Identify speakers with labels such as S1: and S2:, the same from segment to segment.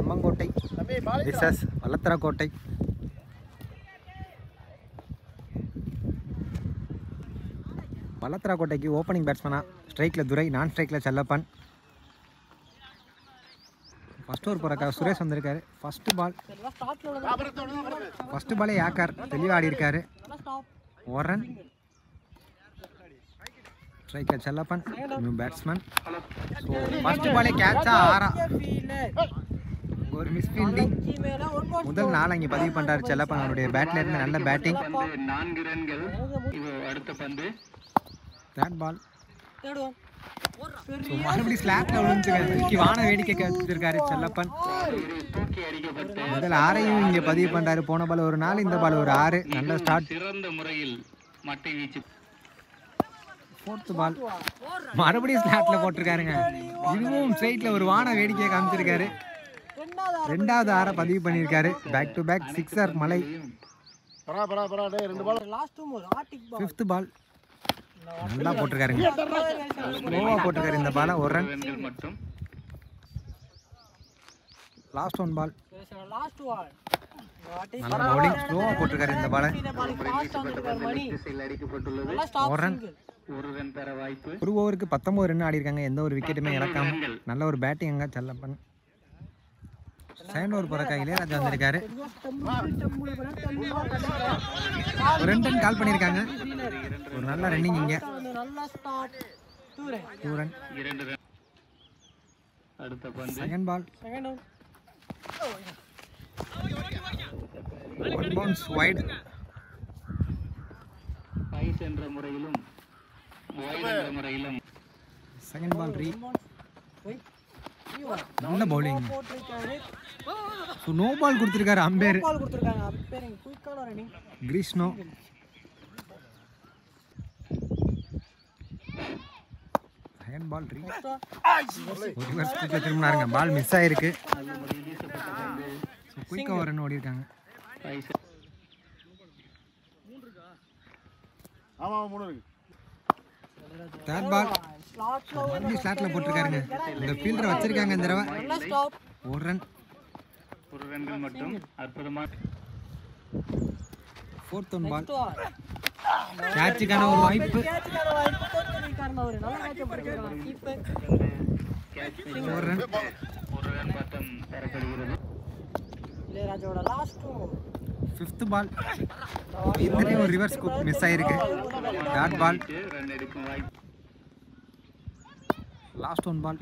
S1: கம்மங்கோட்டை versus வல்லத்தரா கோட்டை வல்லத்தரா கோட்டைக்கு opening பேட்ஸ்மனா ஸ்ட்ரைக்கில் துரை நான் ஸ்ட்ரைக்கில் செல்லப்பன் ஃபர்ஸ்ட் ஓவர் போகிறக்கா சுரேஷ் வந்திருக்காரு ஃபர்ஸ்ட் பால் ஃபர்ஸ்ட் பாலே யாக்கார் தெளிவாக ஆடி இருக்காரு ஒரு run striker Chellappan new batsman so first பாலே கேட்சா ஆறா ஒரு மிஸ் ஃபீல்டிங் முதல் நாள் அங்கே பதிவு பண்ணுறாரு செல்லப்பன் அவருடைய பேட்ல இருந்து நல்ல பேட்டிங்
S2: நான்கு ரன்கள் இது அடுத்த பந்து
S1: தேர்ட் பால் ஸோ மறுபடியும் ஸ்லாப்ல விழுந்துருக்காரு வான வேடிக்கை கற்றுருக்காரு செல்லப்பன்
S2: தூக்கி அடிக்கப்பட்ட
S1: முதல் ஆறையும் இங்கே பதிவு பண்ணுறாரு போன பால் ஒரு நாள் இந்த பால் ஒரு ஆறு நல்ல ஸ்டார்ட்
S2: சிறந்த முறையில் மட்டை வீச்சு
S1: ஃபோர்த்து பால் மறுபடியும் ஸ்லாட்ல போட்டிருக்காருங்க இதுவும் ஸ்ட்ரைட்ல ஒரு வான வேடிக்கையை காமிச்சிருக்காரு ரெண்டாவது ஆறை பதிவு பண்ணியிருக்காரு பேக் டு பேக் சிக்ஸர் மலை
S3: பரா பரா பரா டேய் ரெண்டு பால்
S1: ஃபிஃப்த் பால் நல்லா போட்டிருக்காருங்க ஸ்லோவாக போட்டிருக்காரு இந்த பாலை ஒரு ரன்
S2: ரன்கள் மட்டும்
S1: லாஸ்ட் ஒன் பால் நல்ல பவுலிங் ஸ்லோவாக போட்டிருக்காரு இந்த பாலை
S2: திசையில் அடிக்கப்பட்டுள்ளது
S1: ஒரு ரன்
S2: ஒரு ரன் பெற வாய்ப்பு
S1: ஒரு ஓவருக்கு பத்தொம்பது ரன் ஆடி இருக்காங்க எந்த ஒரு விக்கெட்டுமே இழக்காம நல்ல ஒரு பேட்டிங் அங்கே செல்லப்பன் செகண்ட் ஓவர் போகிறக்கா இளையராஜா வந்திருக்காரு ஒரு ரெண்டு ரன் கால் பண்ணியிருக்காங்க ஒரு நல்ல ரன்னிங் இங்கே டூ ரன்
S2: இரண்டு ரன் அடுத்த பந்து
S1: second ball one bounce wide
S2: ஐஸ் என்ற முறையிலும் வைட் என்ற முறையிலும்
S1: செகண்ட் பால் ரீ நல்ல பவுலிங் ஸோ நோ பால் கொடுத்துருக்காரு அம்பேர் கிரீஷ்னோ செகண்ட் பால் ரீ ஒரு ரிவர்ஸ் குயிக்காக திரும்பினாருங்க பால் மிஸ் ஆயிருக்கு ஸோ குயிக்காக ஒரு ரன் ஓடி இருக்காங்க
S2: ஐஸ்
S3: ஆமா ஆமா, மூணு இருக்கு
S1: தேர்ட் பால் மறுபடியும் ஸ்லாட்டில் போட்டிருக்காருங்க இந்த ஃபீல்டரை வச்சிருக்காங்க இந்த தடவை ஒரு ரன்
S2: ஒரு ரன்கள் மட்டும் அற்புதமான
S1: ஃபோர்த் ஒன் பால் கேட்சுக்கான ஒரு வாய்ப்பு ஒரு ரன்
S2: ஒரு ரன் பட்டம் பெறப்படுகிறது
S1: ஃபிஃப்த் பால் இதுலேயும் ஒரு ரிவர்ஸ் மிஸ் ஆயிருக்கு டாட் பால்
S2: ரன் எடுக்கும் வாய்ப்பு
S1: லாஸ்ட் ஒன் பால்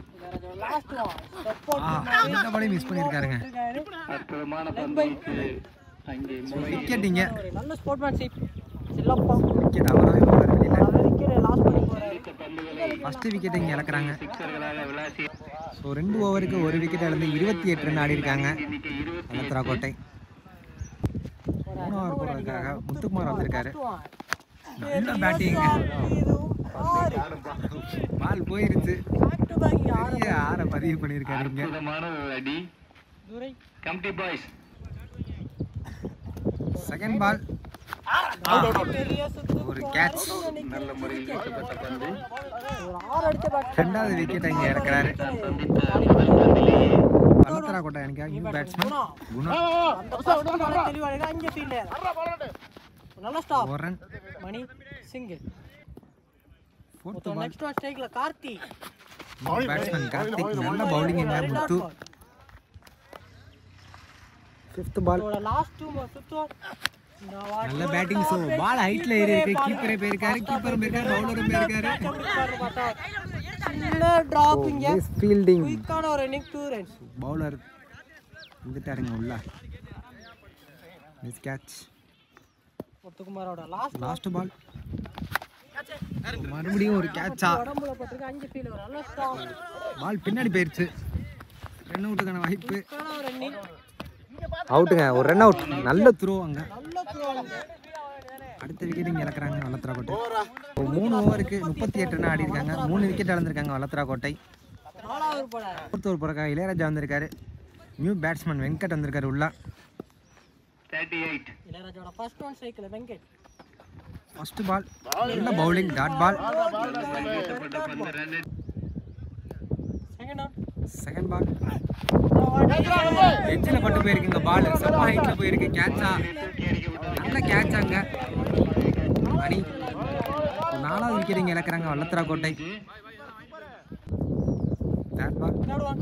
S1: இந்த பாலையும் மிஸ் பண்ணியிருக்காருங்க
S2: அற்புதமான பந்து வீச்சு அங்கே முறை
S1: விக்கெட் இங்கே
S4: நல்ல ஸ்போர்ட்மேன்ஷிப் செல்லப்பா
S1: விக்கெட் அவராகவே போகிறார் வெளியில்
S4: அவர் விக்கெட் லாஸ் பண்ணி போறாரு
S2: பந்துகளை
S1: ஃபஸ்ட்டு விக்கெட் இங்கே இழக்கிறாங்க
S2: சிக்ஸர்களாக விளாசி
S1: ஸோ ரெண்டு ஓவருக்கு ஒரு விக்கெட் இழந்து இருபத்தி எட்டு ரன் ஆடி இருக்காங்க
S2: இன்னைக்கு இருபத்தி
S1: அலத்ரா கோட்டை மூணு ஓவர் போடுறதுக்காக முத்துக்குமார் வந்திருக்காரு நல்ல பேட்டிங் பால் போயிருச்சு பெரிய ஆற பதிவு பண்ணியிருக்காரு இங்க
S2: அற்புதமான ஒரு அடி
S4: துரை
S2: கம்டி பாய்ஸ்
S1: செகண்ட் பால்
S4: பெரிய சுத்து
S1: ஒரு கேட்ச்
S2: நல்ல முறையில் வீசப்பட்ட பந்து
S4: ஒரு ஆறு அடிச்ச பேட்
S1: ரெண்டாவது விக்கெட் இங்க இறக்குறாரு
S2: சந்தித்த முதல் பந்திலேயே
S1: அலத்ரா கோட்டை எனக்கு நியூ பேட்ஸ்மேன் குணா
S4: அந்த first ball தெளிவாக அஞ்சு ஃபீல்டர் நல்ல ஸ்டாப்
S1: ஒரு run
S4: Mani single
S1: fourth ball
S4: next one ஸ்ட்ரைக்ல கார்த்தி
S1: பேட்ஸ்மேன் கார்த்திக் நல்ல பவுலிங் இங்க முத்து ஃபிஃப்த் பால்
S4: இதோட லாஸ்ட் டூ சுத்தம் இந்த வாட்டி
S1: நல்ல பேட்டிங் ஸோ பால் ஹைட்ல ஏறி இருக்கு கீப்பரே போயிருக்காரு கீப்பரும் போயிருக்காரு பவுலரும் போயிருக்காரு
S4: பாரு பார்த்தா சின்ன டிராப் இங்க
S1: மிஸ் ஃபீல்டிங்
S4: குயிக்கான ஒரு இன்னிங் டூ ரன்ஸ்
S1: பவுலர் வந்துட்டாருங்க உள்ள மிஸ் கேட்ச்
S4: முத்துக்குமாரோட லாஸ்ட்
S1: லாஸ்ட் பால் மறுபடியும் ஒரு கேட்சா
S4: உடம்புல பட்டிருக்கு அஞ்சு ஃபீல் நல்ல ஸ்டாப்
S1: பால் பின்னாடி போயிருச்சு ரன் அவுட்டுக்கான வாய்ப்பு
S4: குயிக்கான ஒரு இன்னிங்
S1: அவுட்டுங்க ஒரு ரன் அவுட் நல்ல த்ரோ அங்க
S4: நல்ல த்ரோ
S1: அடுத்த விக்கெட் இங்கே இழக்கிறாங்க வல்லத்ரா கோட்டை ஒரு மூணு ஓவருக்கு முப்பத்தி எட்டு ரன் ஆடி இருக்காங்க மூணு விக்கெட் இழந்திருக்காங்க வல்லத்ரா கோட்டை
S4: நாலாவது போட
S1: ஃபோர்த் ஓவர் போறக்கா இளையராஜா வந்திருக்காரு நியூ பேட்ஸ்மேன் வெங்கட் வந்திருக்காரு உள்ள
S2: தேர்ட்டி எயிட்
S4: இளையராஜோட ஃபர்ஸ்ட் ஒன் ஸ்ட்ரைக்ல வெங்கட்
S1: ஃபர்ஸ்ட் பால் நல்ல பவுலிங் டாட் பால்
S2: வீசப்பட்ட பந்து run
S4: second one
S1: second ball எட்ஜில் பட்டு போயிருக்குங்க பால் செம்ம ஹைட்டில் போயிருக்கு கேட்சா நல்ல கேட்சாங்க மணி ஒரு நாலாவது விக்கெட் இங்கே இழக்கிறாங்க வல்லத்தரா கோட்டை தேர்ட் பால்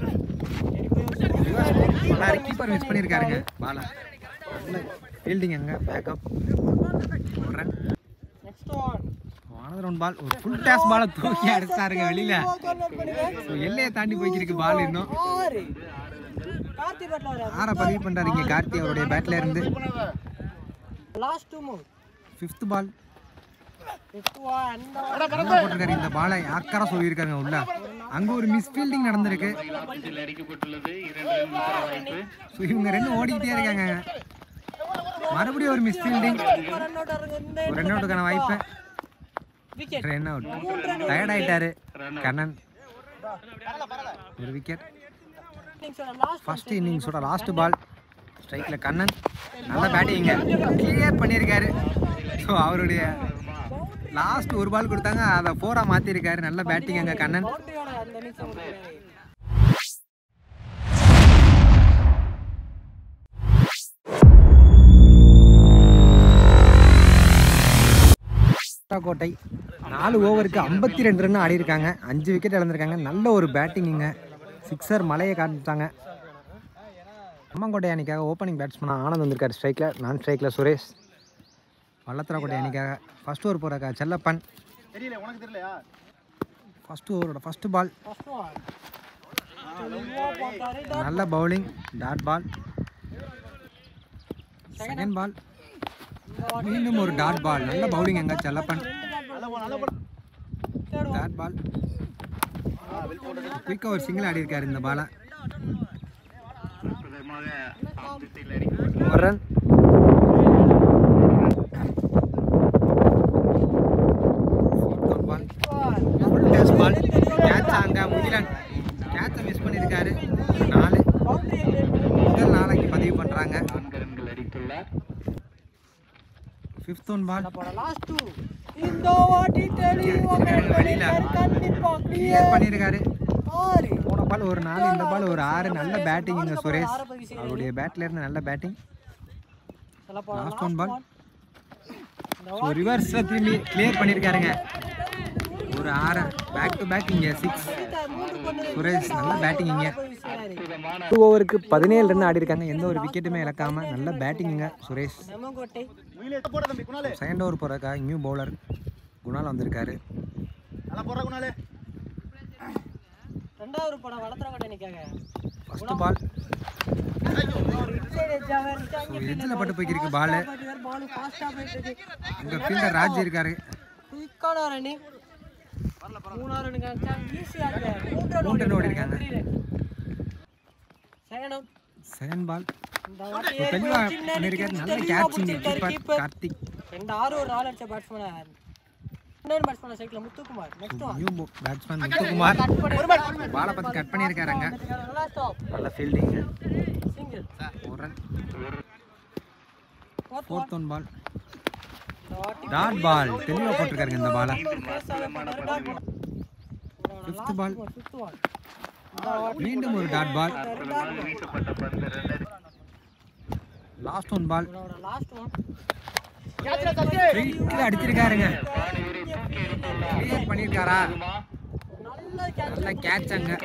S1: கீப்பர் மிஸ் பண்ணியிருக்காருங்க பாலை நல்ல ஃபீல்டிங் அங்கே பேக்கப் ஒரு ரன்
S4: நெக்ஸ்ட் ஒன்
S1: வானது ரவுண்ட் பால் ஒரு ஃபுல் டேஸ் பாலை தூக்கி அடிச்சாருங்க வெளியில ஸோ எல்லையை தாண்டி போய்க்கிருக்கு பால் இன்னும்
S4: ஆறு கார்த்தி பட்ல வர
S1: ஆற பதிவு பண்றாரு இங்க கார்த்தி அவருடைய பேட்ல இருந்து
S4: last two move
S1: fifth ball
S4: fifth one
S1: நல்லா போட்டிருக்காரு இந்த பாலை யாக்கரா சொல்லியிருக்காங்க உள்ள அங்க ஒரு மிஸ் ஃபீல்டிங் நடந்திருக்கு
S2: பந்தில் அடிக்கப்பட்டுள்ளது இரண்டு ரன் முத்திர வாய்ப்பு
S1: ஸோ இவங்க ரெண்டும் ஓடிக்கிட்டே இருக்காங்க மறுபடியும் ஒரு மிஸ் ஃபீல்டிங்
S4: ரன் அவுட் ஆகுங்க இந்த
S1: ஒரு ரன் அவுட்டுக்கான வாய்ப்பு
S4: விக்கெட்
S1: ரன் அவுட் டயர்ட் ஆயிட்டாரு கண்ணன் ஒரு விக்கெட்
S4: இன்னிங்ஸோட லாஸ்ட்
S1: ஃபர்ஸ்ட் இன்னிங்ஸோட லாஸ்ட் பால் ஸ்ட்ரைக்கில் கண்ணன் நல்ல பேட்டிங்க கிளியர் பண்ணியிருக்காரு ஸோ அவருடைய லாஸ்ட் ஒரு பால் கொடுத்தாங்க அதை ஃபோராக மாற்றிருக்காரு நல்ல பேட்டிங் அங்கே கண்ணன்
S4: பவுண்டரியோட அந்த இன்னிங்ஸ் கொடுக்குறாரு
S1: கோட்டை நாலு ஓவருக்கு ஐம்பத்தி ரெண்டு ரன் ஆடி இருக்காங்க அஞ்சு விக்கெட் இழந்திருக்காங்க நல்ல ஒரு பேட்டிங்குங்க சிக்ஸர் மலையை காமிச்சாங்க அம்மங்கோட்டை அணிக்காக ஓப்பனிங் பேட்ஸ்மேனாக ஆனந்த் வந்திருக்காரு ஸ்ட்ரைக்கில் நான் ஸ்ட்ரைக்கில் சுரேஷ் வல்லத்தராக்கோட்டை அணிக்காக ஃபர்ஸ்ட் ஓவர் போகிறக்கா செல்லப்பன்
S3: தெரியல உனக்கு தெரியலையா
S1: ஃபர்ஸ்ட் ஓவரோட ஃபர்ஸ்ட் பால்
S4: ஃபர்ஸ்ட் ஒன் தெளிவா பார்த்தாரு
S1: நல்ல bowling dot ball second ball மீண்டும் ஒரு டாட் பால் நல்ல பவுலிங் அங்கே செல்லப்பன் டாட் பால் குயிக்காக ஒரு சிங்கிள் ஆடி இருக்காரு இந்த பாலை
S2: அற்புதமாக ஆம் திசையில் அடிக்கப்பட்டு
S1: ஒரு run ball full toss ball catch அங்க முகிலன் கேட்சை மிஸ் பண்ணியிருக்காரு நாலு முதல் நாளைக்கு பதிவு பண்ணுறாங்க
S2: நான்கு ரன்கள் அடித்துள்ளார்
S1: fifth one ball
S4: last two இந்த வாட்டி தெளிவாக
S1: வெளியில.
S4: கண்டிப்பா
S1: கிளியர் பண்ணியிருக்காரு
S4: ஆறு
S1: போன பால் ஒரு நாலு இந்த பால் ஒரு ஆறு நல்ல பேட்டிங் இந்த சுரேஷ் அவருடைய பேட்ல இருந்து நல்ல பேட்டிங்
S4: சொல்ல போனா
S1: last one ball so reverse திரும்பி கிளியர் பண்ணியிருக்காருங்க ஒரு ஆறு பேக் டு பேக் இங்கே சிக்ஸ் சுரேஷ் நல்ல பேட்டிங் இங்கே டூ ஓவருக்கு பதினேழு ரன் ஆடி இருக்காங்க எந்த ஒரு விக்கெட்டுமே இழக்காம நல்ல பேட்டிங்குங்க சுரேஷ்
S4: செம்மங்கோட்டை
S3: உயிலே போட தம்பி குணாலே
S1: செகண்ட் ஓவர் போகிறக்கா நியூ பவுலர் குணால் வந்திருக்காரு
S3: நல்லா போடுற குணாலே
S4: ரெண்டாவது படம் வளர்த்துறவங்க நினைக்காங்க
S1: ஃபர்ஸ்ட் பால் எட்ஜில் பட்டு போய்க்கிருக்கு பால்
S4: பால் ஃபாஸ்டா போயிட்டு இருக்கு
S1: அங்கே ஃபீல்டர் ராஜ் இருக்காரு
S4: குயிக்கான ரன்னிங் மூணாவது ரன் காமிச்சா ஈஸியா இருக்கு மூன்று
S1: மூன்று run ஓடி இருக்காங்க.
S4: செகண்ட் அவுட்
S1: செகண்ட் பால்
S4: இந்த வாட்டி ஏறி
S1: தெளிவாக
S4: ஒரு சின்ன
S1: பண்ணியிருக்காரு நல்ல
S4: தெளிவா
S1: கேட்சிங்
S4: பிடிச்சிருக்காரு
S1: கீப்பர்
S4: keeper.
S1: கார்த்திக்
S4: ரெண்டு ஆறு ஒரு நாலு அடிச்ச பேட்ஸ்மேன் இன்னொரு பேட்ஸ்மேன் சைக்கிள் Muthukumar next one
S1: new batsman Muthukumar பாலை பற்றி கட் பண்ணியிருக்காருங்க
S4: நல்லா ஸ்டாப்
S1: நல்ல ஃபீல்டிங்
S4: சிங்கிள்
S1: ஒரு run
S4: fourth one
S1: fourth one ball
S4: இந்த வாட்டி
S1: டாட் பால் தெளிவாக போட்டிருக்காருங்க இந்த பாலை
S4: fifth
S1: fifth ball
S4: fifth one
S1: மீண்டும் ஒரு டாட் பால்
S2: வீசப்பட்ட பந்து ரன் அடி
S1: லாஸ்ட் ஒன் பால்
S4: அவரோட லாஸ்ட் ஒன்
S1: ஸ்ட்ரைட்டில் அடிச்சிருக்காருங்க கிளியர் பண்ணியிருக்காரா
S4: நல்ல கேட்ச்
S1: நல்ல கேட்ச் அங்க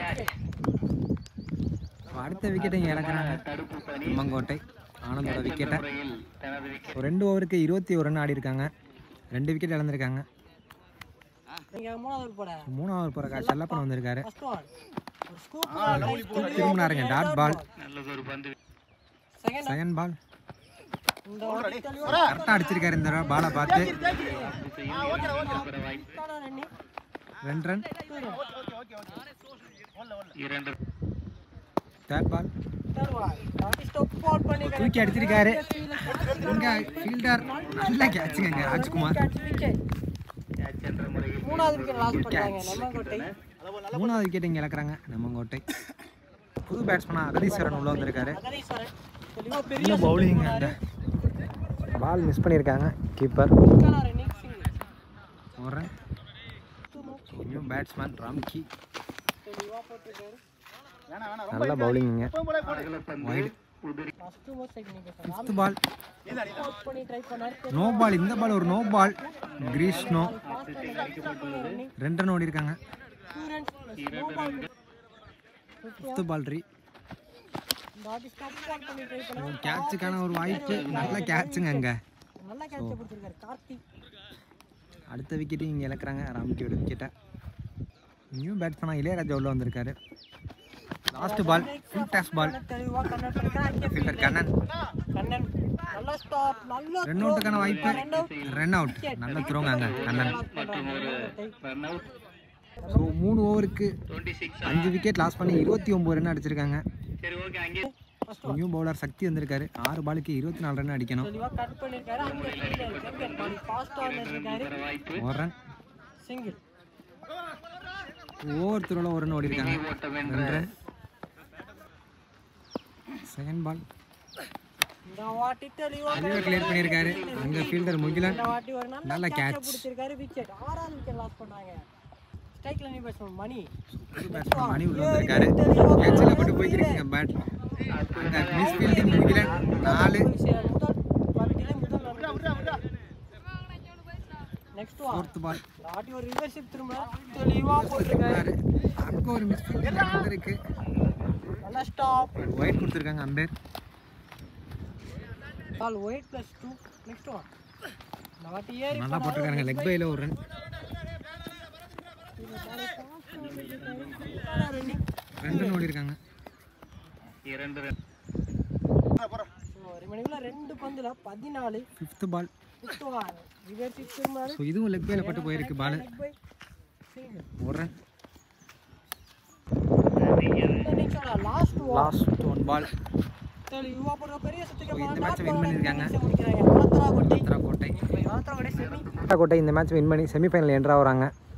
S1: அடுத்த விக்கெட்டை இங்கே இழக்கிறாங்க
S2: தடுப்பு பணி
S1: தும்மங்கோட்டை ஆனந்தோட விக்கெட்டை
S2: முறையில் தனது விக்கெட்
S1: ஒரு ரெண்டு ஓவருக்கு இருபத்தி ஒரு ரன் ஆடி இருக்காங்க ரெண்டு விக்கெட் இழந்திருக்காங்க
S4: நீங்க மூணாவது போட
S1: மூணாவது போகிற செல்லப்பன் வந்திருக்காரு
S4: ஃபர்ஸ்ட் ஒன் ஒரு ஸ்கூப்
S1: திரும்பினாருங்க டாட் பால்
S2: நல்லதொரு பந்து
S4: செகண்ட்
S1: செகண்ட் பால்
S4: இந்த வாட்டி தெளிவா
S1: கரெக்டாக அடிச்சிருக்காரு இந்த பாலை பார்த்து
S2: திசையில் வீசப்பட வாய்ப்பு
S4: குயிக்கான ரன்னிங்
S1: ரெண்டு ரன்
S2: இரண்டு
S1: தேர்ட் பால்
S4: தேர்ட் ஒன் வாட்டி ஸ்டாப் பால் பண்ணி
S1: தூக்கி அடிச்சிருக்காரு இங்க ஃபீல்டர் நல்ல கேட்சுங்க இங்க ராஜ்குமார்
S4: கேட்ச் விக்கெட்
S2: கேட்ச் என்ற முறையில்
S4: மூணாவது விக்கெட் லாஸ் பண்ணாங்க நம்ம கோட்டை
S1: மூணாவது விக்கெட் இங்கே இழக்கிறாங்க நம்மங்கோட்டை புது பேட்ஸ்மேனா அகதீஸ்வரன் உள்ள வந்திருக்காரு
S4: அகதீஸ்வரன் தெளிவா பெரிய
S1: நல்ல பவுலிங் அந்த பால் மிஸ் பண்ணியிருக்காங்க கீப்பர்
S4: குயிக்கான ரன்னிங் சிங்கிள்
S1: ஒரு ரன் நியூ பேட்ஸ்மேன் ராம்கி
S4: தெளிவா போட்டுருக்காரு
S3: வேணாம் வேணாம் ரொம்ப
S1: நல்ல பவுலிங்க
S3: எப்பவும் போல போடு
S2: அகலப்பந்து
S1: வைடு
S4: ஃபர்ஸ்ட் மோஸ்ட் செகண்ட் பேசுறேன்
S1: ஃபிஃப்த் பால்
S4: அவுட் பண்ணி ட்ரை பண்ணாரு
S1: நோ பால் இந்த பால் ஒரு நோ பால் கிரீஷ்னோ
S4: ஃபாஸ்ட் எக்ஸ்ட்ரா பண்ணி ரன்னிங்
S1: ரெண்டு ரன் ஓடி இருக்காங்க
S4: two runs no ball
S1: fifth ball ரீ
S4: பாடி ஸ்டாப் பால் பண்ணி ட்ரை பண்ணாரு
S1: கேட்சுக்கான ஒரு வாய்ப்பு நல்ல கேட்சுங்க அங்கே
S4: நல்லா கேட்ச் பிடிச்சிருக்காரு கார்த்திக்
S1: அடுத்த விக்கெட்டையும் இங்கே இழக்கிறாங்க ராம்கியோட விக்கெட்டை நியூ பேட்ஸ்மேனாக இளையராஜா உள்ள வந்திருக்காரு last ball full toss ball
S4: தெளிவா கண்ணன் பண்ணிக்கிறான்
S1: ஃபீல்டர் கண்ணன்
S4: கண்ணன் நல்ல ஸ்டாப் நல்ல
S1: ரன் அவுட்டுக்கான வாய்ப்பு
S4: ரன் அவுட்
S1: ரன் அவுட் நல்ல த்ரோங்க அங்கே கண்ணன்
S2: ரன் அவுட்
S1: ஸோ மூணு ஓவருக்கு
S2: டுவெண்ட்டி சிக்ஸ்
S1: அஞ்சு விக்கெட் லாஸ் பண்ணி இருபத்தி ஒம்பது ரன் அடிச்சிருக்காங்க
S2: சரி ஓகே அங்கே
S1: நியூ பவுலர் சக்தி வந்திருக்காரு ஆறு பாலுக்கு இருபத்தி நாலு ரன் அடிக்கணும்
S4: தெளிவா கட் பண்ணிருக்காரு அங்க fielder second ball fast on இருக்காரு
S2: வாய்ப்பு
S1: ஒரு ரன்
S4: சிங்கிள்
S1: ஓவர் த்ரோவில் ஒரு ரன் ஓடி இருக்காங்க
S2: ஓட்ட வென்ற
S1: ரெண்டு ரன் செகண்ட் பால்
S4: இந்த வாட்டி தெளிவா
S1: அதுவே கிளியர் பண்ணியிருக்காரு அங்கே ஃபீல்டர் முகிலன்
S4: இந்த வாட்டி ஒரு நல்ல
S1: நல்ல
S4: கேட்ச்
S1: catch.
S4: பிடிச்சிருக்காரு விக்கெட் ஆறாவது விக்கெட் லாஸ் பண்ணாங்க ஸ்ட்ரைக்ல நீ பேசணும் மணி
S1: பேட்ஸ்மேன் மணி உள்ள வந்திருக்காரு கேட்சில் போட்டு போய்க்கிறீங்க பேட் அங்கே மிஸ் ஃபீல்டிங் முகிலன் நாலு
S4: முதல் பந்திலே முதல் நெக்ஸ்ட் வா
S1: ஃபோர்த் பால்
S4: இந்த வாட்டி ஒரு ரிவர்ஷிப் திரும்ப தெளிவா போட்டிருக்காரு
S1: அங்கே ஒரு மிஸ் ஃபீல்டிங் வந்திருக்கு
S4: நல்ல ஸ்டாப்
S1: ஒயிட் கொடுத்துருக்காங்க umpire
S4: ball wide plus two next one இந்த வாட்டி ஏறி
S1: நல்லா போட்டிருக்காங்க லெக் பையில் ஒரு ரன் ரெண்டு ரன் ஓடி இருக்காங்க
S2: இரண்டு ரன்
S4: ஒரு மணிக்குள்ள ரெண்டு பந்துல பதினாலு
S1: ஃபிஃப்த் பால்
S4: ஃபிஃப்த் ஒன் ரிவர்ஷிப் திரும்ப
S1: ஸோ இதுவும் லெக் பையில் பட்டு போயிருக்கு பால் ஒரு run
S4: last one
S1: last one ball
S4: தெளிவா போடுற பெரிய சுத்துக்கு
S1: So, இந்த match win பண்ணிருக்காங்க.
S4: முடிக்கிறாங்க கோட்டை
S1: கோட்டை
S4: கோட்டை செமி
S1: கோட்டை இந்த மேட்ச் வின் பண்ணி செமிஃபைனல் என்ட்ரு ஆகுறாங்க